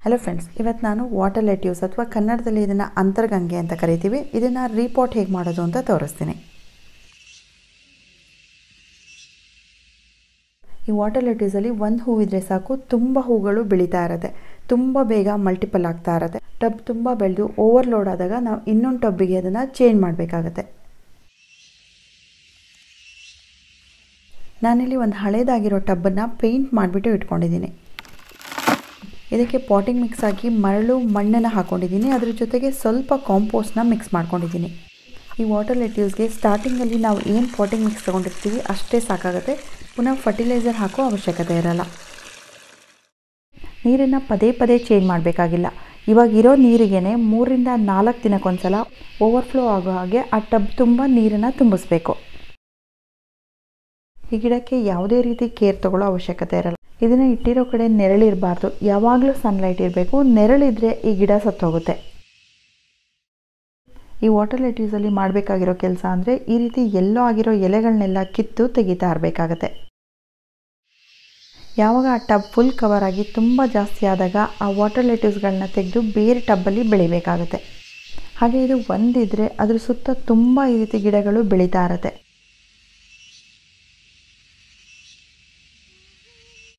hello friends ಇವತ್ತು ನಾನು water lettuce ಅಥವಾ ಕನ್ನಡದಲ್ಲಿ ಇದನ್ನು ಅಂತರ್ಗಂಗೆ ಅಂತ ಕರಿತೀವಿ ಇದನ್ನು ರೀಪಾಟ್ ಹೇಗೆ ಮಾಡೋದು ಅಂತ ತೋರಿಸ್ತೀನಿ ಈ ವಾಟರ್ ಲೆಟ್ಯೂಸಲ್ಲಿ ಒಂದು ಹೂವಿದ್ರೆ ಸಾಕು ತುಂಬ ಹೂಗಳು ಬೆಳೀತಾ ಇರುತ್ತೆ ತುಂಬ ಬೇಗ ಮಲ್ಟಿಪಲ್ ಆಗ್ತಾ ಇರುತ್ತೆ ಟಬ್ ತುಂಬ ಬೆಳೆದು ಓವರ್ಲೋಡ್ ಆದಾಗ ನಾವು ಇನ್ನೊಂದು ಟಬ್ಬಿಗೆ ಅದನ್ನು ಚೇಂಜ್ ಮಾಡಬೇಕಾಗತ್ತೆ ನಾನಿಲ್ಲಿ ಒಂದು ಹಳೇದಾಗಿರೋ ಟಬ್ಬನ್ನು ಪೇಂಟ್ ಮಾಡಿಬಿಟ್ಟು ಇಟ್ಕೊಂಡಿದ್ದೀನಿ ಇದಕ್ಕೆ ಪಾಟಿಂಗ್ ಮಿಕ್ಸ್ ಹಾಕಿ ಮರಳು ಮಣ್ಣನ್ನು ಹಾಕ್ಕೊಂಡಿದ್ದೀನಿ ಅದ್ರ ಜೊತೆಗೆ ಸ್ವಲ್ಪ ಕಾಂಪೋಸ್ಟ್ನ ಮಿಕ್ಸ್ ಮಾಡ್ಕೊಂಡಿದ್ದೀನಿ ಈ ವಾಟರ್ ಲೆಟ್ಯೂಸ್ಗೆ ಸ್ಟಾರ್ಟಿಂಗಲ್ಲಿ ನಾವು ಏನು ಪಾಟಿಂಗ್ ಮಿಕ್ಸ್ ತೊಗೊಂಡಿರ್ತೀವಿ ಅಷ್ಟೇ ಸಾಕಾಗುತ್ತೆ ಪುನಃ ಫರ್ಟಿಲೈಸರ್ ಹಾಕೋ ಅವಶ್ಯಕತೆ ಇರಲ್ಲ ನೀರನ್ನು ಪದೇ ಪದೇ ಚೇಂಜ್ ಮಾಡಬೇಕಾಗಿಲ್ಲ ಇವಾಗ ಇರೋ ನೀರಿಗೇ ಮೂರರಿಂದ ನಾಲ್ಕು ದಿನಕ್ಕೊಂದ್ಸಲ ಓವರ್ಫ್ಲೋ ಆಗೋ ಹಾಗೆ ಆ ಟಬ್ ತುಂಬ ನೀರನ್ನು ತುಂಬಿಸ್ಬೇಕು ಈ ಗಿಡಕ್ಕೆ ಯಾವುದೇ ರೀತಿ ಕೇರ್ ತಗೊಳ್ಳೋ ಅವಶ್ಯಕತೆ ಇರಲ್ಲ ಇದನ್ನು ಇಟ್ಟಿರೋ ಕಡೆ ನೆರಳಿರಬಾರ್ದು ಯಾವಾಗಲೂ ಸನ್ಲೈಟ್ ಇರಬೇಕು ನೆರಳಿದ್ರೆ ಈ ಗಿಡ ಸತ್ತೋಗುತ್ತೆ ಈ ವಾಟರ್ ಲೆಟ್ಯೂಸಲ್ಲಿ ಮಾಡಬೇಕಾಗಿರೋ ಕೆಲಸ ಅಂದರೆ ಈ ರೀತಿ ಎಲ್ಲೋ ಆಗಿರೋ ಎಲೆಗಳನ್ನೆಲ್ಲ ಕಿತ್ತು ತೆಗಿತಾ ಇರಬೇಕಾಗತ್ತೆ ಯಾವಾಗ ಆ ಟಬ್ ಫುಲ್ ಕವರ್ ಆಗಿ ತುಂಬ ಜಾಸ್ತಿ ಆದಾಗ ಆ ವಾಟರ್ ಲೆಟ್ಯೂಸ್ಗಳನ್ನ ತೆಗೆದು ಬೇರೆ ಟಬ್ಬಲ್ಲಿ ಬೆಳಿಬೇಕಾಗತ್ತೆ ಹಾಗೆ ಇದು ಒಂದಿದ್ರೆ ಅದ್ರ ಸುತ್ತ ತುಂಬ ಈ ರೀತಿ ಗಿಡಗಳು ಬೆಳೀತಾ ಇರುತ್ತೆ